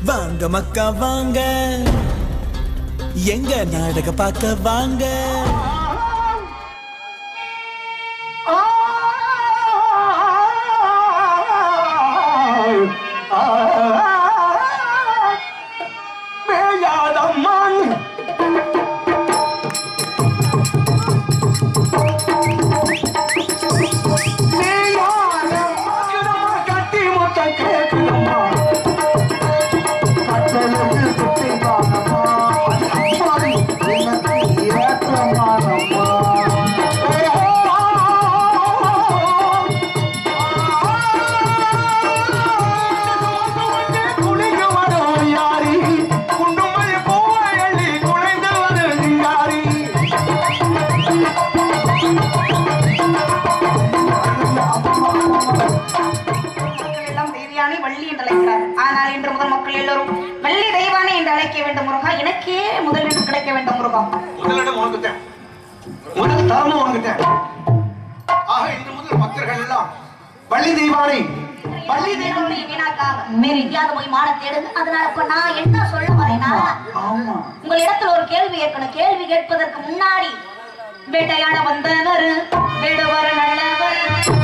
வாங்க மக்கா வாங்க எங்க நாடக பார்க்க வாங்க மேயாதம்மான் கட்டி மொத்த கேட்கணுமா கட்டளுக்கு குட்டி காணமா அம்மாடி எனக்கு ஏற்றமானம்மா குளிக்க வரும் யாரி குண்டுமல்லி பூவை அள்ளி குழைந்து வரும் யாரி மக்கள் எல்லாம் தெய்வியானை வள்ளி என்று அழைக்கிறார் ஆனால் இன்று முதல் மக்கள் எல்லோரும் வள்ளி தெய்வானை என்று அழைக்க வேண்டும் முருகா எனக்கே முதல் என்று கிடைக்க வேண்டும் முருகா முதலிடம் உனக்குத்தேன் முதல் தரமும் உனக்குத்தேன் ஆக இன்று முதல் பக்தர்கள் எல்லாம் வள்ளி தெய்வானை வள்ளி தெய்வத்தை வீணாக்காம வேறு எங்கேயாவது போய் மான தேடுங்க அதனால இப்ப நான் என்ன சொல்ல வரேன்னா ஆமா உங்களிடத்தில் ஒரு கேள்வி கேட்கணும் கேள்வி கேட்பதற்கு முன்னாடி வேட்டையாட வந்தவர் வேடுவர் நல்லவர்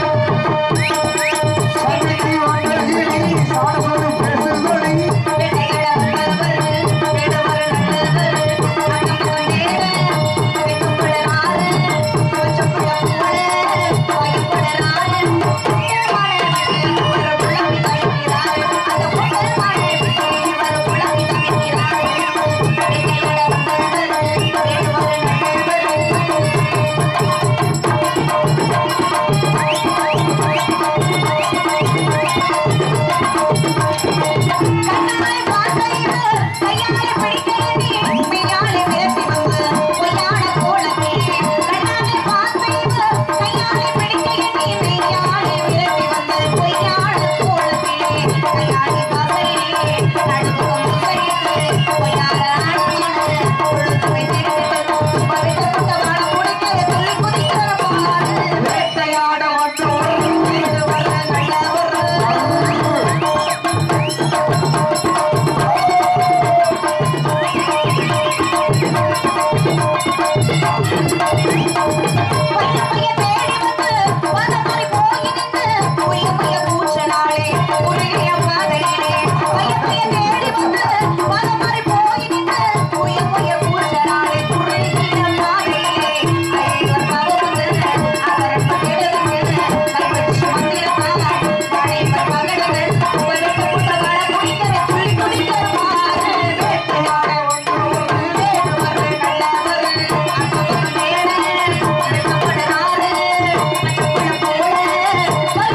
வேட்டையாட வந்தவர் வேடுவர் நல்லவர் அக்கம் தேவ வெட்டுப்படராறு கொச்சப்பட போல பயப்படராறு ஒரு புலவி தவிக்கிறார் அந்த பொட்டல்மானை விட்டு ஒரு புலவி தவிக்கிறார் வேட்டையாட வந்தவர் வேடுவர் நல்லவர் கண்ணாய் பார்க்கையில கையாலே பிடிக்கையிலே மெய்யாலே விரட்டி வந்து பொய்யான கோலமே கண்ணாலே பார்க்கையில கையாலே பிடிக்கையிலே மெய்யாலே விரட்டி வந்து பொய்யான கோலமே கையாலே பார்க்கையிலே நடுமுகம் முசையிட்டு பொய்யான ஆட்சியில பொழுதுமை தெரிவித்து பவித்தப்பட்ட வாழ முடிக்க சொல்லி குதிக்கிற பாரு வேட்டையாட மட்டும் இது வர நல்லவர் பைய பைய தேடி வந்து வானமாரி போய் நின்று பொய்ய பொய்ய பூச்சனாலே உருகிய பாதையிலே பைய பைய தேடி வந்து வானமாரி போய் நின்று பொய்ய பொய்ய பூச்சனாலே உருகிய பாதையிலே ஐவர் பவந்து அவர் பகிர்ந்து கைவச்சு மந்திரமாக படைவர் பகடுகள் உபதேச புத்தகால குடிக்கிற துள்ளி குடிக்கிற மாறு வேட்டையாட ஒன்று வேடுவர் நல்லவர் அசபகம் மேல படுக்கப்படுறாரு பட்டுப்புழ போல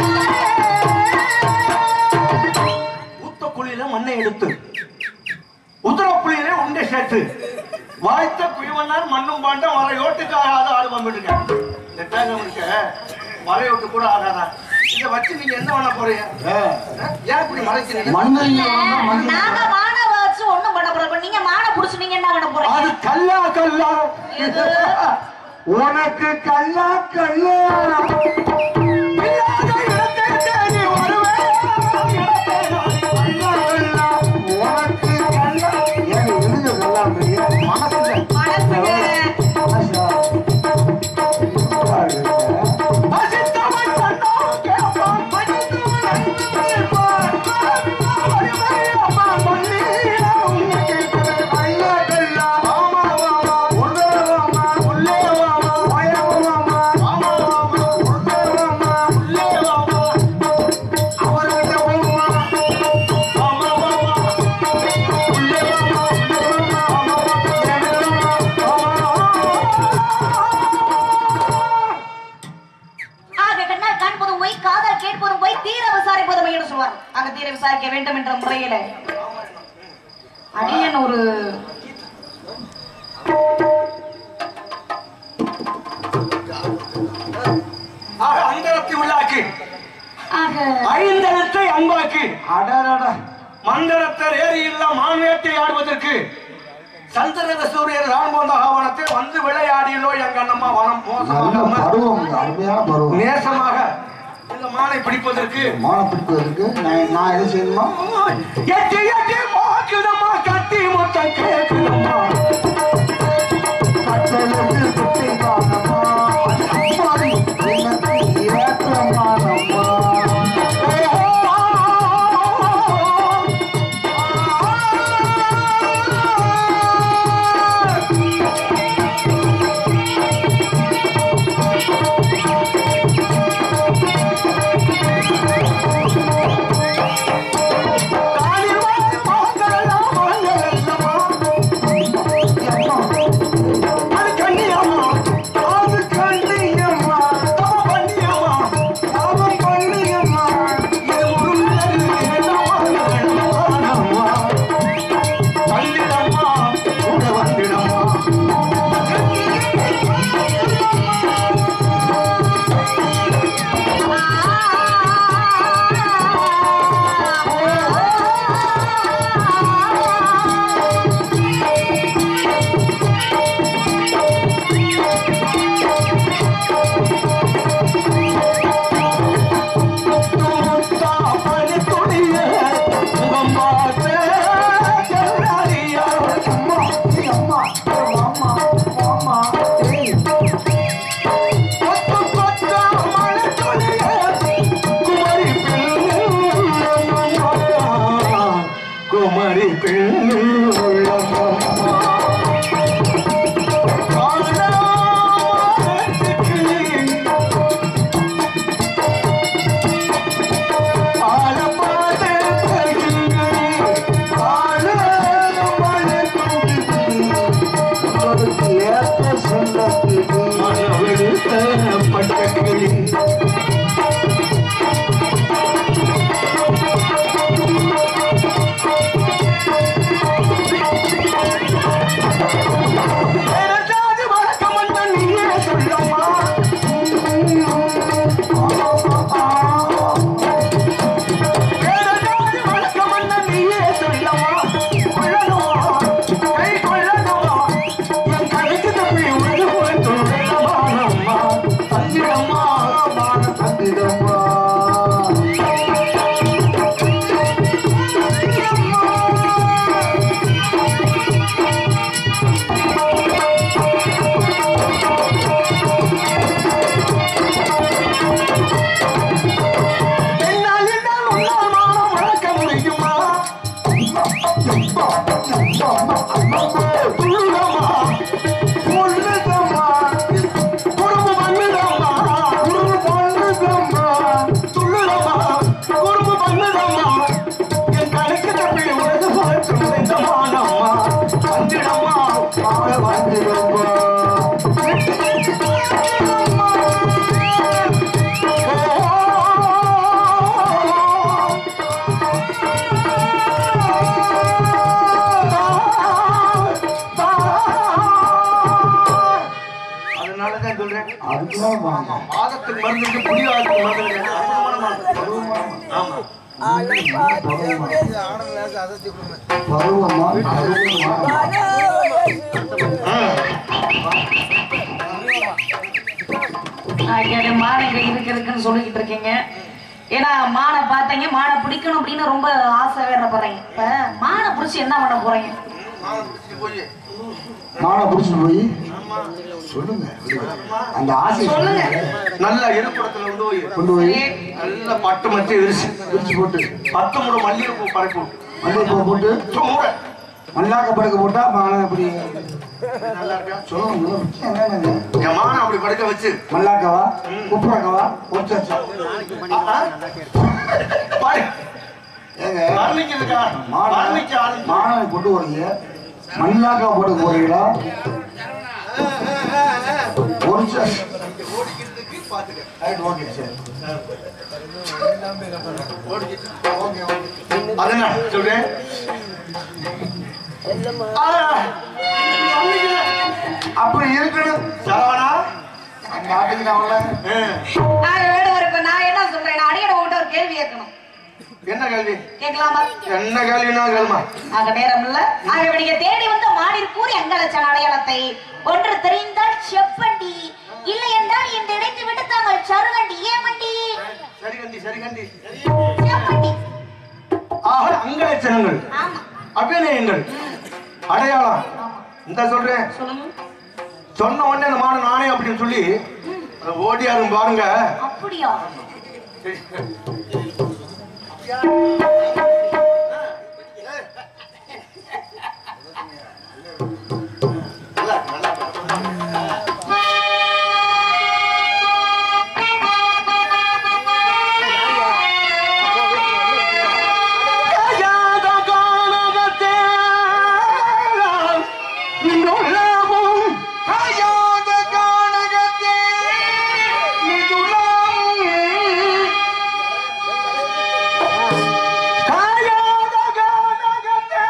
பலப்படுறாரு ஊத்த குழியில மண்ணை எடுத்து உத்தர புள்ளியிலே உண்டை சேர்த்து வாய்த்த குயவனார் மண்ணும் பாண்டம் மறையோட்டுக்கு ஆகாத ஆடு வந்துருங்க இந்த தேங்காய் இருக்க மறையோட்டு கூட ஆகாதா இதை வச்சு நீங்க என்ன பண்ண போறீங்க ஏன் இப்படி மறைக்கிறீங்க நாங்க மான வச்சு ஒண்ணும் பண்ண போறோம் இப்ப நீங்க மான புடிச்சு நீங்க என்ன பண்ண அது போறீங்க கல்லா கல்லா எது? உனக்கு கல்லா கல்லா இல்லாத இடத்தை தேடி வருவேன். இடத்தை நாடி கல்லா கல்லா. உனக்கு கல்லா ஏன் எழுத கல்லா பெரிய மனசுல மனசுக்கு பசித்தவன் கண்ணோம் கேட்பான், பசித்தவன் அன்பு கேட்பான். வருவே அம்மா பள்ளியில உன்னை கேட்கிறது கல்லா கல்லா. ஆமா, ஆமா, உள்ளே வாமா, உள்ளே வாமா, பயமா வாமா. ஆமா, ஆமா, உள்ளே வாமா, உள்ளே வாமா. அவர்கிட்ட போமா. ஆமா, ஆமா, உள்ளே வாமா, உள்ளே வாமா, ஆமா, ஆக கண்ணால் காண்பதும் போய் காதால் கேட்பதும் போய் தீர விசாரிப்பதும் என்று சொல்வார் அங்க தீர விசாரிக்க வேண்டும் என்ற முறையில அடியன் ஒரு ஆக அந்தரத்தை உள்ளாக்கி ஆக ஐந்தனத்தை அன்பாக்கி அடடட மந்தரத்தர் ஏரியில்லா மான்வேட்டை ஆடுவதற்கு சந்திரத சூரியர் ராம்போந்த ஆவணத்தை வந்து விளையாடியோ எங்க அண்ணம்மா வனம் மோசமாக பருவம் அருமையான பருவம் நேசமாக இந்த மானை மானை பிடிப்பதற்கு மானம் பிடிப்பதற்கு நான் நான் எது செய்யணுமா எட்டி எட்டி மோக்குதம்மா கட்டி முத்தம் கேக்குதம்மா கட்டளுக்கு குட்டி காணமா அம்மாடி எனக்கு ஏற்றமானம்மா அம்மா ஏய் அம்மா ஏய் மாமா மாமா ஏய் குமரி உங்களுக்கு ஏற்ற சொல்லத்திலே பட்டக்கிளி எனக்காவது வழக்கம் வந்த நீயே சொல்லம்மா எனக்காவது வழக்கம் வந்த நீயே சொல்லம்மா கொள்ளணுமா கை கொள்ளணுமா என் கலைக்கு தப்பி உனக்கு போய்த்து வேணமானம்மா தந்திடம்மா மான தந்திடம்மா என்னால் என்னால் உன்னால் மானம் வளர்க்க முடியுமா துள்ளுதம்மா பொண்ணுதம்மா குறும்பு பண்ணுதம்மா குரு பொண்ணுதம்மா துள்ளுதம்மா குறும்பு பண்ணுதம்மா என் கணக்கு தப்பி உனது பார்த்து வேண்டமானம்மா தந்திடம்மா மான தந்திடம்மா அதனாலதான் சொல்றேன் அதுதான் வாங்க மாதத்துக்கு மருந்து புடியாதுக்கு மருந்து ஆமா பருவமா பருவமா ஆகிய மானங்க இருக்கு இருக்குன்னு சொல்லிக்கிட்டு இருக்கீங்க ஏன்னா மானை பார்த்தீங்க மானை பிடிக்கணும் அப்படின்னு ரொம்ப ஆசை வேற போறீங்க இப்ப மானை பிடிச்சி என்ன பண்ண போறீங்க போய் மானை பிடிச்சிட்டு போய் சொல்லுங்க அந்த ஆசை சொல்லுங்க. நல்ல இருப்பிடத்துல வந்து போய் கொண்டு போய் நல்ல பட்டு மச்சு விரிச்சு பிரிச்சு போட்டு பத்து முறை மல்லிகைப்பூ பறக்க விட்டு மல்லிகைப்பூ போட்டு சும்மா மூட. மல்லாக்க படுக்க போட்டா மானை அப்படி நல்லா இருக்கா சொல்லுங்க என்னங்க என் மானை அப்படி படுக்க வச்சு மல்லாக்கவா உப்புரக்கவா ஒச்சாச்சா பாரு ஏங்க வர்ணிக்கு இருக்கா வர்ணிக்கு ஆள் மானவை கொண்டு வரீங்க மல்லாக்கா போட்டு போறீங்களா ஒரிச்சா ஓடிக்கிறதுக்கு பாத்துக்க ரைட் ஓகே சரி அதென்ன சொல்றேன் ஆ, வர்ணிக்கு. அப்படி இருக்கணும் சரவணா அந்த ஆட்டுக்கு நான் வரல ஆ, நான் வேடுவர் இப்ப நான் என்ன சொல்றேன் நான் அடியோட உங்கள்கிட்ட ஒரு கேள்வி கேட்கணும் என்ன கேள்வி கேட்கலாமா என்ன கேள்வினா கேளுமா ஆக நேரம் இல்ல ஆக நீங்க தேடி வந்த மாடில் கூறி எங்களச்சன அடையாளத்தை ஒன்று தெரிந்தால் செப்பண்டி இல்லை என்றால் இந்த இடைத்து விட்டு தாங்கள் சருகண்டி ஏமண்டி சரி கண்டி சரி கண்டி ஏமண்டி ஆக அங்கலட்சணங்கள் ஆமா அபிநயங்கள் அடையாளம் இந்த சொல்றேன் சொல்லுங்க சொன்ன உடனே அந்த மாடு நானே அப்படின்னு சொல்லி அதை ஓடியாரும் பாருங்க அப்படியா கையாத காணகத்தே நின்றுள்ளவும் கையாத காணகத்தே நின்றுள்ளவும் கையாத காணகத்தே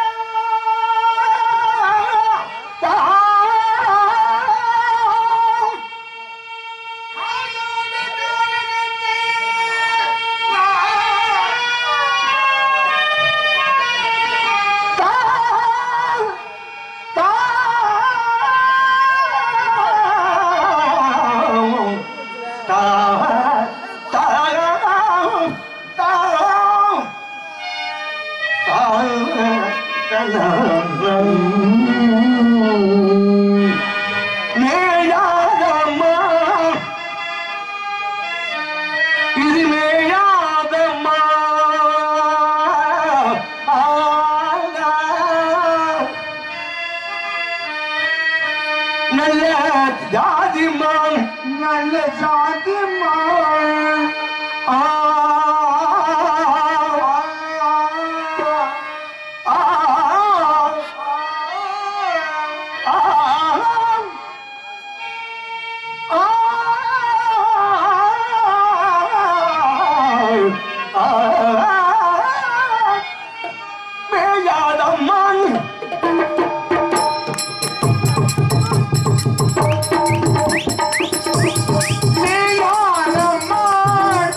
இது மேயாதம்மா நல்ல ஜாதிமான் நல்ல ஜாதிமான் ஆ ஆ மேயாதம்மான் மேயாதம்மான்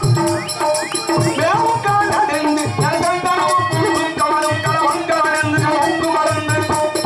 மேவுக்கானடெந்து நல்கண்டனமும் புழுவும் கமலும் களவங்க வளர்ந்து கலங்கு வளர்ந்து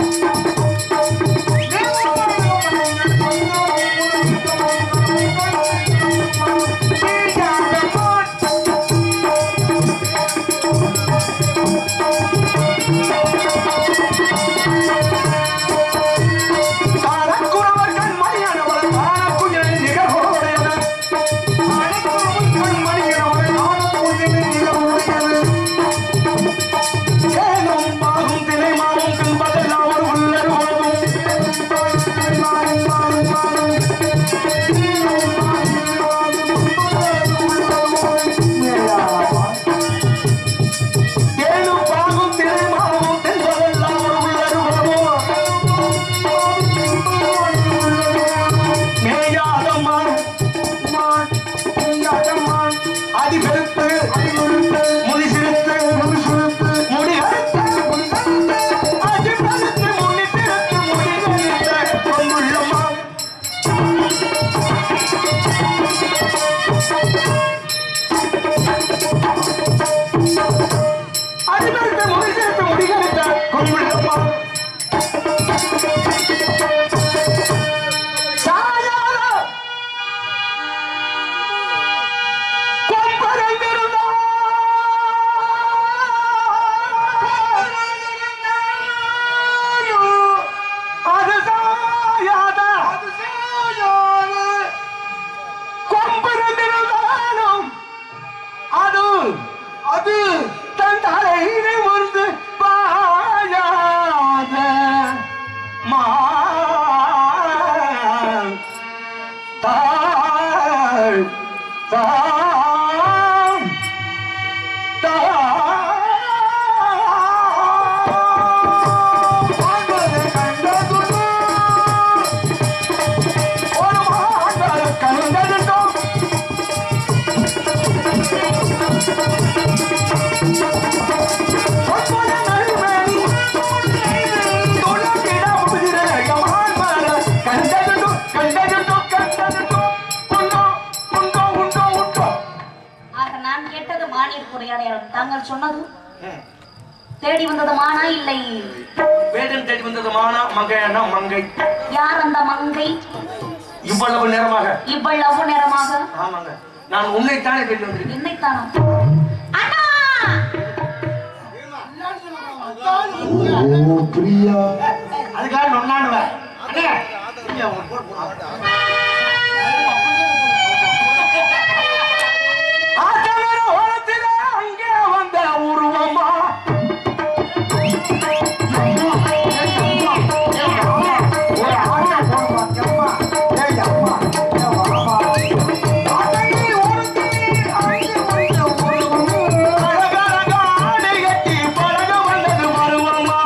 காரக்குறவர் கண்மணியானவர் காணக்குயிலின் நிகழ்வுடையது. காரக்குறவர் கண்மணியானவர் காணக்குயிலின் நிகழ்வுடையது. ஏனும் பாகும் தினைமாவும் தின்பதெல்லாம் ஒரு உள்ளருவதும். மாறும், மாறும், மாறும். ஏனும் பாகும் ஏனும் பாகும் தினைமாவும் தின்பதெல்லாம் ஒரு உள்ளருவதும். மேயாதம்மான் அடிபெருத்து முடி சிறுத்து முடி அறுத்து அடிபெருத்து முடி சிறுத்து முடி அறுத்த பொன்னுள்ளம்மான் அடிபெருத்து முடி சிறுத்து முடி அறுத்த பொன்னுள்ளம்மான் சாயாத அது தன் தலையினை முறிந்து பாயாத மா தாழ் தாம் ஆக நான் கேட்டது மானியர் உரையாடையாளர் தாங்கள் சொன்னது தேடி வந்தது மானா இல்லை வேடன் தேடி வந்தது மானா மங்கையான மங்கை யார் அந்த மங்கை இவ்வளவு நேரமாக இவ்வளவு நேரமாக ஆமாங்க நான் உன்னைத்தானே கேட்டு வந்திருக்கேன் என்னைத்தானா அண்ணா ஓ பிரியா அதுக்காக நொன்னாண்டுவேன் அண்ணே இங்க உங்க போன் போடுங்க. ஆத்தங்கர ஓரத்தில அங்கே வந்த உருவமா ஒரு ஆட்டை போடுவா எம்மா ஏய் அம்மா ஏ வாமா ஆட்டை ஓரத்திலே அங்கே வந்த உருவம் அழகழக ஆடை கட்டி பழக வந்தது மருவமா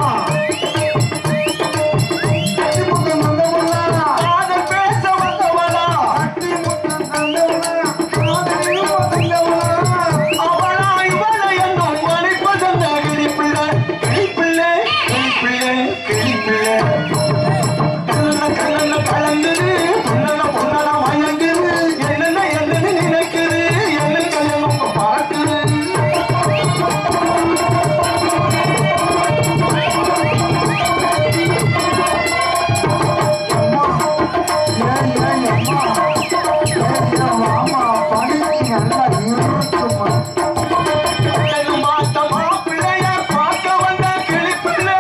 முத்தம் வந்தவளா காதல் பேச வந்தவளா அட்டி முத்தம் தந்தவளா காதலில் வந்தவளா அவளா இவளை என்னும் மணிப்பதந்த கிளிப்பிள்ளை கிளிப்பிள்ளை கிளிப்பிள்ளை கிளிப்பிள்ளை கண்ணன கண்ணன கலங்குது பொன்னன பொன்னன மயங்குது என்னென்ன என்னன்னு நினைக்குது என்ன கல்யாணம் பார்க்குது ஏய் ஏய் அம்மா ஏய் ஏய் வாமா படிக்கு நல்லா இருக்குமா கண்ணனு மாத்த மாப்பிள்ளைய பார்க்க வந்த கிளிப்பிள்ளை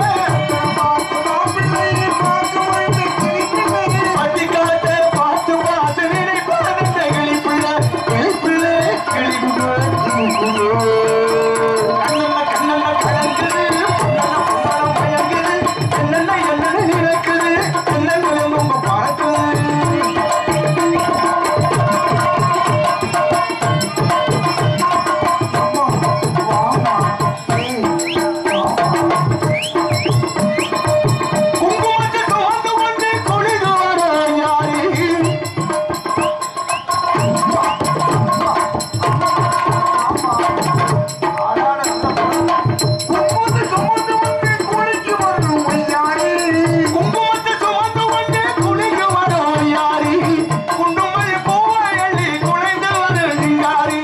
பட்டிக்காலத்தை பார்த்து பார்த்து நினைப்பதந்த கிளிப்பிள்ளை கிளிப்பிள்ளை கிளிப்பிள்ளை கண்ணன கண்ணன கலங்குது பொன்னன பொன்னன மயங்குது என்னென்ன என்னன்னு நினைக்குது என்னென்ன ரொம்ப பார்க்குது குங்குமத்தை சுமந்து கொண்டு குளிது வர யாரு குங்குமத்தை சுமந்து கொண்டு குளிக்கு வர யாரு குண்டுமல்லி பூவை அள்ளி குலைந்து வர சிங்காரி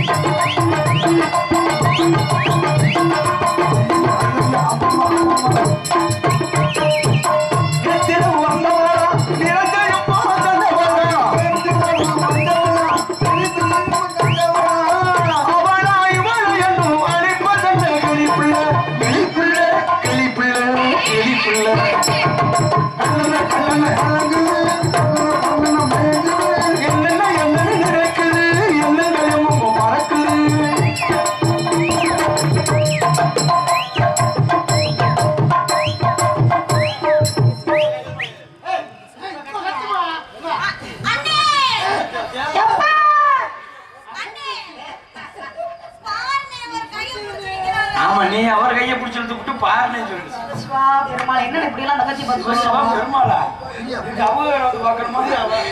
எத்திர வந்தவரா நிறத்தையும் பார்த்தவரா அவளா இவளை என்னும் அழைப்பதென்ன கிளிப்பிள்ளை கிளிப்பிள்ளை கிளிப்பிள்ளை கிளிப்பிள்ளை கண்ணன கண்ணன என்னென்ன என்னன்னு நினைக்குது என்னென்ன மறக்குது அண்ணே எப்பா அண்ணே பாருங்க ஒரு கையை பிடிச்சிருக்கிறாங்க ஆமா நீ அவர் கையை பிடிச்சிருந்து விட்டு பாருன்னு சொல்லிட்டு சிவா பெருமாள் என்ன இப்படி எல்லாம் தங்கச்சி பார்த்து சிவா சொல்லுவாங்க பெருமாளா இதுக்கு அவங்க வந்து பார்க்கற மாதிரி அவ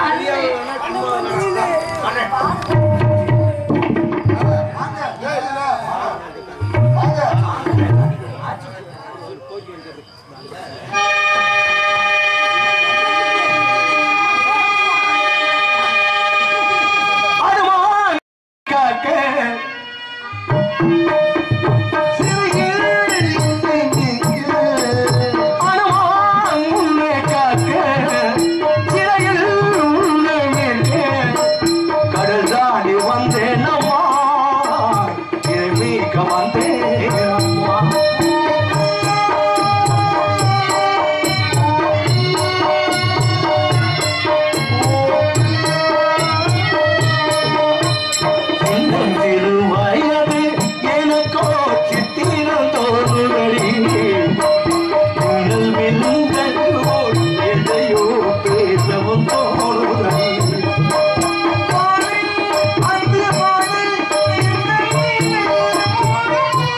அனுமான் காக்க அனுமான் உன்னை காக்க சிறையில் உன்னை மீட்க கடல் தாண்டி வந்தேன் அம்மா இதை மீட்க வந்தேன் அம்மா இன்னும் திருவயது எனக்கோ சித்திரம் தோன்றுதடி மின்னல் மின்னல் போல் எதையோ பேசவும் தோணுதடி அந்த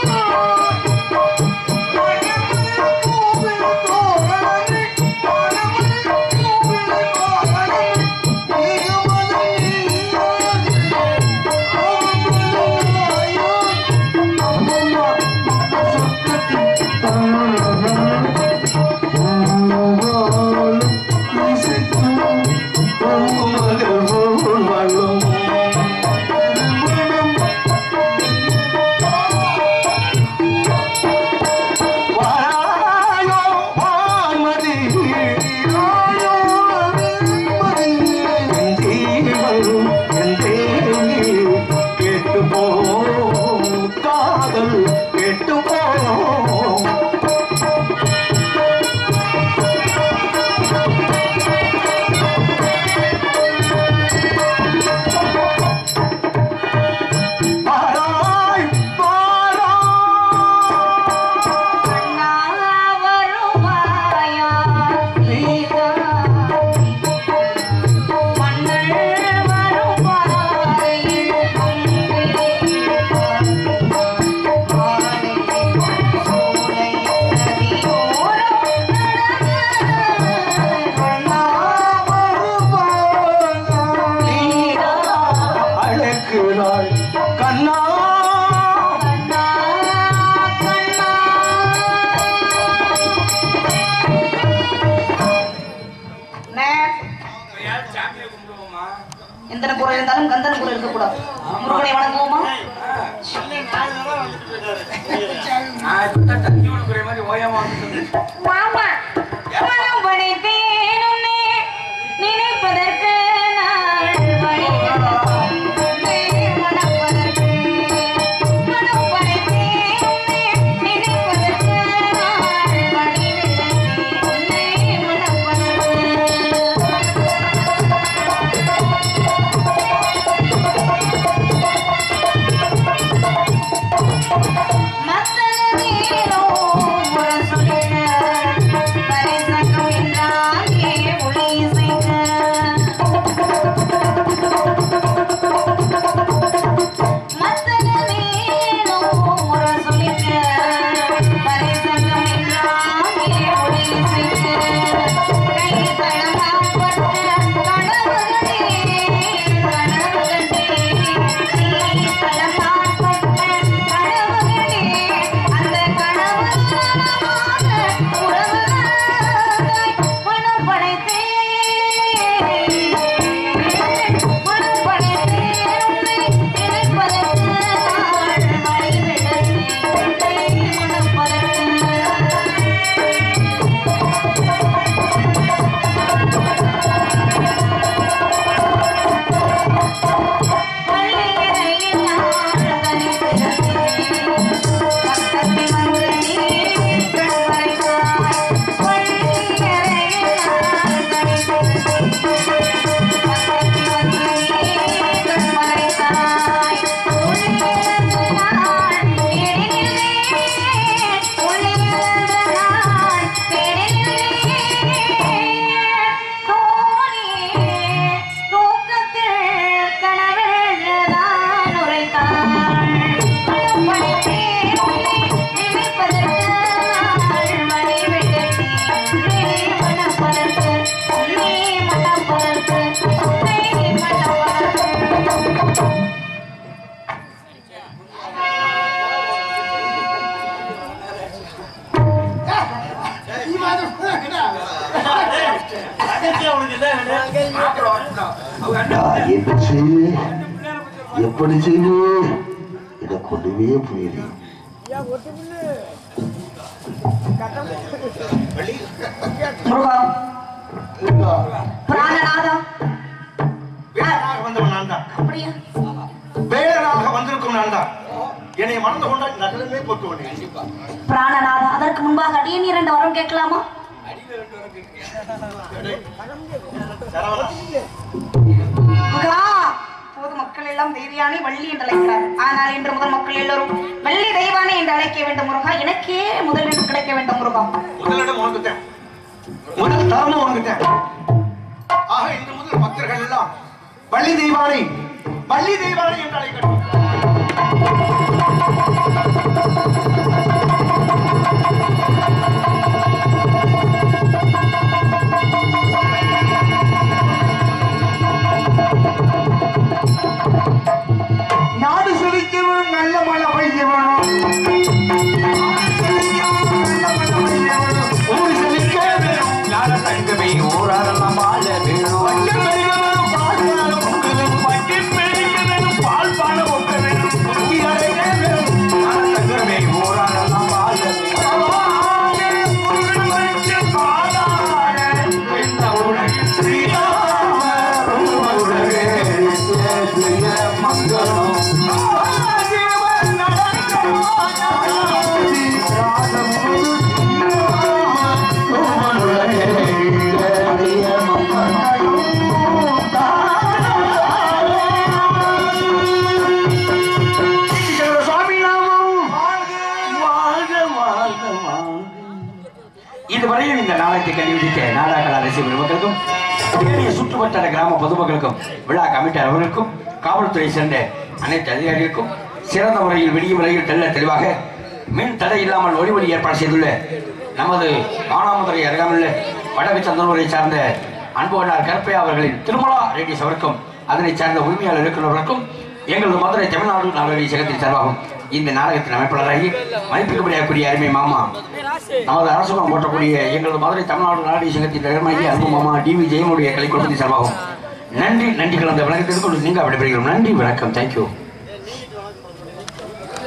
கண்ணா கண்ணா கண்ணா அண்ணே, சாமியை கும்பிடுவோமா எந்தன குறை இருந்தாலும் கந்தன குறை இருக்கக்கூடாது முருகனை வணங்குவோமா நான் இப்பதான் தண்ணி கொடுக்குற மாதிரி ஓயாம வந்துட்டு மாமா மனம் படைத்தேன் உன்னை நினைப்பதற்கு நாள் வழிகிறேன். உன்னை மணப்பதற்கு மனம் படைத்தேன் உன்னை நினைப்பதற்கு நாள் வழிகிறேன். உன்னை மணப்பதற்கு மத்தனமேலோ முரசொலிக்க, பரிசங்கம் என்றாங்கே ஒளி இசைக்க. மத்தனமேலோ முரசொலிக்க, பரிசங்கம் என்றாங்கே ஒளி இசைக்க. கைத்தளமாப்பட்ட கனவுகளே, கனவுகளே, கைத்தளமாப்பட்ட கனவுகளே, அந்த கனவு நனவாக உறவுகளாய் மனம் படைத்தேன். மனம் படைத்தேன் உன்னை நினைப்பதற்கு நாள் வழிவிடத்தேன் உன்னை மணப்பதற்கு தூக்கத்தில் கனவெழுதான் உரைத்தாள் படைத்தேன் உன்னை நினைப்பதற்கு நாள் வழிவிட்டேன் உன்னை மணப்பதற்கு உன்னை மணப்பதற்கு உன்னை மணப்பதற்கு நான் என்ன செய்வேன் எப்படி செய்வேன் எனக்கு ஒண்ணுமே புரியல முருகா பிராணநாதா வேடனாக வந்தவன் நான் தான் அப்படியா வேடனாக வந்திருக்கும் நான் தான் என்னை மறந்து கொண்ட நகரமே போட்டு வந்தேன் பிராணநாதா அதற்கு முன்பாக அடியன் இரண்டு வரம் கேட்கலாமா சரவணா மகளா பொது மக்கள் எல்லாம் தெய்வியானே வள்ளி என்று அழைக்கிறார் ஆனால் இன்று முதல் மக்கள் எல்லோரும் வள்ளி தெய்வானே என்று அழைக்க வேண்டும் முருகா எனக்கே முதலிடம் கிடைக்க வேண்டும் முருகா முதலிடம் உனக்குத்தேன் முதல் தரமும் உனக்குத்தேன் ஆக இன்று முதல் பக்தர்கள் எல்லாம் வள்ளி தெய்வானை வள்ளி தெய்வானை என்று அழைக்கட்டும் நாடு செழிக்க வேணும் நல்ல மழை பெய்ய வேணும் ஊர் செழிக்க வேணும் நாட தங்கமே ஊராரெல்லாம் வாழ வேணும் பட்டம் பெருக வேணும் பால் பான பொங்க வேணும் பட்டம் பெருக வேணும் பால் பான பொங்க வேணும் குத்தி அடைக்க வேணும் நாட தங்கமே ஊராரெல்லாம் வாழ இதுவரையில் இந்த நாடகத்தை கண்டுபிடித்த நாடக ரசிகர் மக்களுக்கும் தேனிய சுற்றுவட்டார கிராம பொதுமக்களுக்கும் விழா கமிட்டர் அவர்களுக்கும் காவல்துறை சேர்ந்த அனைத்து அதிகாரிகளுக்கும் சிறந்த முறையில் விடியும் முறையில் தெள்ள தெளிவாக மின் தடை இல்லாமல் ஒளி ஒளி ஏற்பாடு செய்துள்ள நமது மானாமதுரை அருகாமையுள்ள வடக்கு சந்தனூரை சார்ந்த அன்புவனார் கருப்பையா அவர்களின் திருமலா ரேடியோஸ் அவருக்கும் அதனை சார்ந்த உரிமையாளர் இருக்கிறவர்களுக்கும் எங்களது மதுரை தமிழ்நாடு நாடக சங்கத்தின் சார்பாகவும் இந்த நாடகத்தின் அமைப்பாளராகி மதிப்பிற்குரிய அருமை மாமா நமது அரசுகம் போற்றக்கூடிய எங்களது மதுரை தமிழ்நாடு நாடக சங்கத்தின் தலைமையாகி அன்பு மாமா டி வி ஜெயனுடைய கலை குழுமத்தின் சார்பாகவும் நன்றி நன்றி கலந்த வணக்கத்திற்கு நீங்க விடைபெறுகிறோம் நன்றி வணக்கம் தேங்க்யூ